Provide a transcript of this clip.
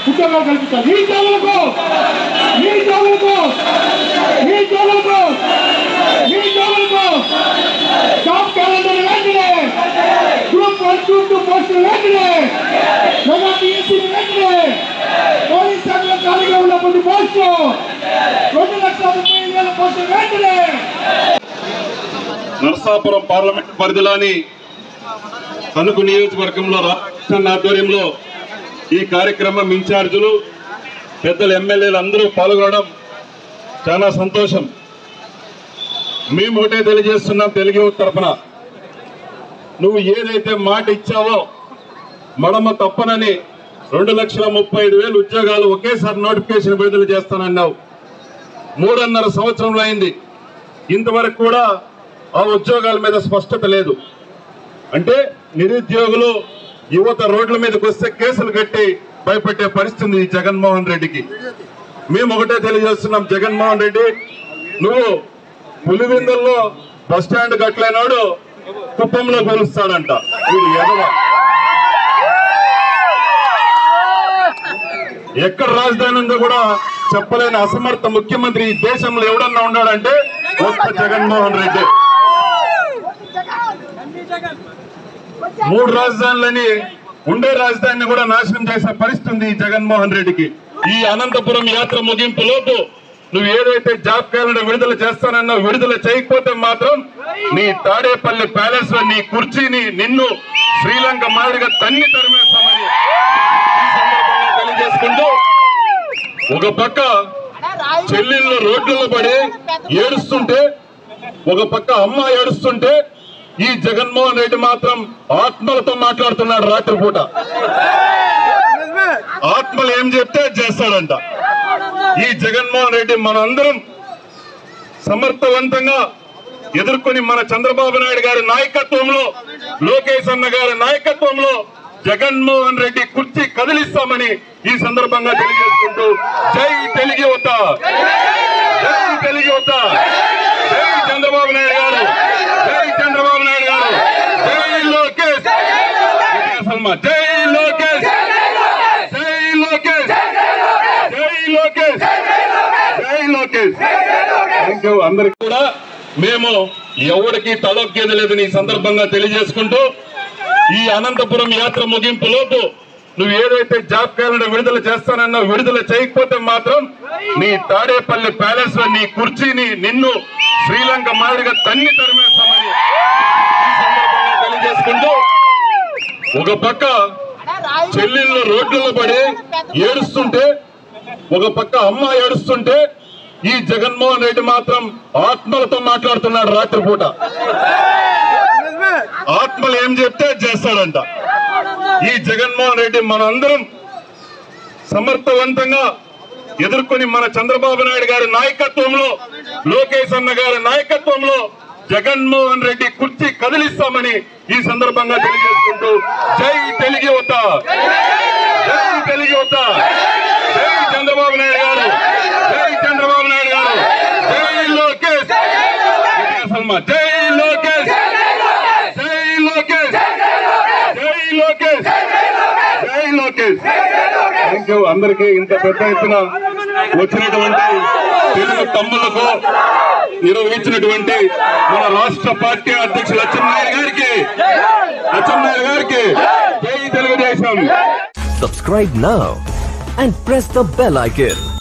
ఉద్యోగాలు కల్పించాలి ఈ జాబులకు ఈ జాబులకు ఈ జాబులకు ఈ జాబులకు జాబ్ క్యాలెండర్ వెంటనే గ్రూప్ వన్ టూ టూ పోస్టులు వెంటనే మెగా టీఎస్సీ వెంటనే పోలీస్ శాఖలో ఖాళీగా ఉన్న కొన్ని పోస్టులు రెండు లక్షల ముప్పై ఐదు వేల పోస్టులు వెంటనే నరసాపురం పార్లమెంట్ పరిధిలోని తణుకు నియోజకవర్గంలో రామకృష్ణ ఆధ్వర్యంలో ఈ కార్యక్రమం ఇన్ఛార్జీలు పెద్దలు ఎమ్మెల్యేలు అందరూ పాల్గొనడం చాలా సంతోషం మేము ఒకటే తెలియజేస్తున్నాం తెలుగు యువత తరఫున నువ్వు ఏదైతే మాట ఇచ్చావో మడమ తప్పనని రెండు లక్షల ముప్పై ఐదు వేలు ఉద్యోగాలు ఒకేసారి నోటిఫికేషన్ విడుదల చేస్తానన్నావు మూడున్నర సంవత్సరంలో అయింది ఇంతవరకు కూడా ఆ ఉద్యోగాల మీద స్పష్టత లేదు అంటే నిరుద్యోగులు యువత రోడ్ల మీదకి వస్తే కేసులు కట్టి భయపెట్టే పరిస్థితి ఉంది ఈ జగన్మోహన్ రెడ్డికి మేము ఒకటే తెలియజేస్తున్నాం జగన్మోహన్ రెడ్డి నువ్వు పులివిందుల్లో బస్ స్టాండ్ కట్టలేనాడు కుప్పంలో కొలుస్తాడంట వీడు ఎదవ ఎక్కడ రాజధాని ఉందో కూడా చెప్పలేని అసమర్థ ముఖ్యమంత్రి ఈ దేశంలో ఎవడన్నా ఉన్నాడంటే ఒక్క జగన్మోహన్ రెడ్డి మూడు రాజధానులని ఉండే రాజధానిని కూడా నాశనం చేసే పరిస్థితి ఉంది ఈ జగన్మోహన్ రెడ్డికి ఈ అనంతపురం యాత్ర ముగింపు లోపు నువ్వు ఏదైతే జాబ్ క్యాలెండర్ విడుదల చేస్తానన్నా విడుదల చేయకపోతే మాత్రం నీ తాడేపల్లి ప్యాలెస్ లో నీ కుర్చీని నిన్ను శ్రీలంక మాదిరిగా తన్ని తరిమేస్తామని ఈ సందర్భంగా తెలియజేసుకుంటూ ఒక పక్క చెల్లెళ్ళు రోడ్లలో పడి ఏడుస్తుంటే ఒక పక్క అమ్మ ఏడుస్తుంటే ఈ జగన్మోహన్ రెడ్డి మాత్రం ఆత్మలతో మాట్లాడుతున్నాడు రాత్రిపూట ఆత్మలు ఏం చెప్తే అది చేస్తాడంట ఈ జగన్మోహన్ రెడ్డి మనందరం సమర్థవంతంగా ఎదుర్కొని మన చంద్రబాబు నాయుడు గారి నాయకత్వంలో లోకేష్ అన్న గారి నాయకత్వంలో జగన్మోహన్ రెడ్డి కుర్చీ కదిలిస్తామని ఈ సందర్భంగా తెలియజేసుకుంటూ జై తెలుగు యువత జై తెలుగు యువత జై చంద్రబాబు నాయుడు గారు జై చంద్రబాబు నాయుడు గారు జై లోకేష్ సల్మా జై లోకేష్ జై లోకేష్ జై లోకేష్ జై లోకేష్ థ్యాంక్ యూ అందరికి కూడా మేము ఎవరికి తలొక్కేది లేదని ఈ సందర్భంగా తెలియజేసుకుంటూ ఈ అనంతపురం యాత్ర ముగింపు లోపు నువ్వు ఏదైతే జాబ్ క్యాలెండర్ విడుదల చేస్తానన్నా విడుదల చేయకపోతే మాత్రం నీ తాడేపల్లి ప్యాలెస్ లో నీ కుర్చీని నిన్ను శ్రీలంక మాదిరిగా తన్ని తరిమేస్తామని ఈ సందర్భంగా తెలియజేసుకుంటూ ఒక పక్క చెల్లెళ్ళు రోడ్లలో పడి ఏడుస్తుంటే ఒక పక్క అమ్మ ఏడుస్తుంటే ఈ జగన్మోహన్ రెడ్డి మాత్రం ఆత్మలతో మాట్లాడుతున్నాడు రాత్రిపూట ఆత్మలు ఏం చెప్తే అది చేస్తాడంట ఈ జగన్మోహన్ రెడ్డి మనందరం సమర్థవంతంగా ఎదుర్కొని మన చంద్రబాబు నాయుడు గారి నాయకత్వంలో లోకేష్ అన్న గారి నాయకత్వంలో జగన్మోహన్ రెడ్డి కుర్చీ కదిలిస్తామని ఈ సందర్భంగా తెలియజేసుకుంటూ జై తెలుగు యువత జై తెలుగు యువత జై చంద్రబాబు నాయుడు గారు జై చంద్రబాబు నాయుడు గారు జై లోకేష్ సల్మా జై లోకేష్ జై లోకేష్ జై లోకేష్ జై లోకేష్ థ్యాంక్ యూ అందరికీ ఇంత పెద్ద ఎత్తున వచ్చినటువంటి తెలుగు తమ్ములకు నిర్వహించినటువంటి మన రాష్ట్ర పార్టీ అధ్యక్షులు అచ్చెన్నాయుడు గారికి అచ్చెన్నాయుడు గారికి జై Telugu Desam Subscribe now and press the bell icon.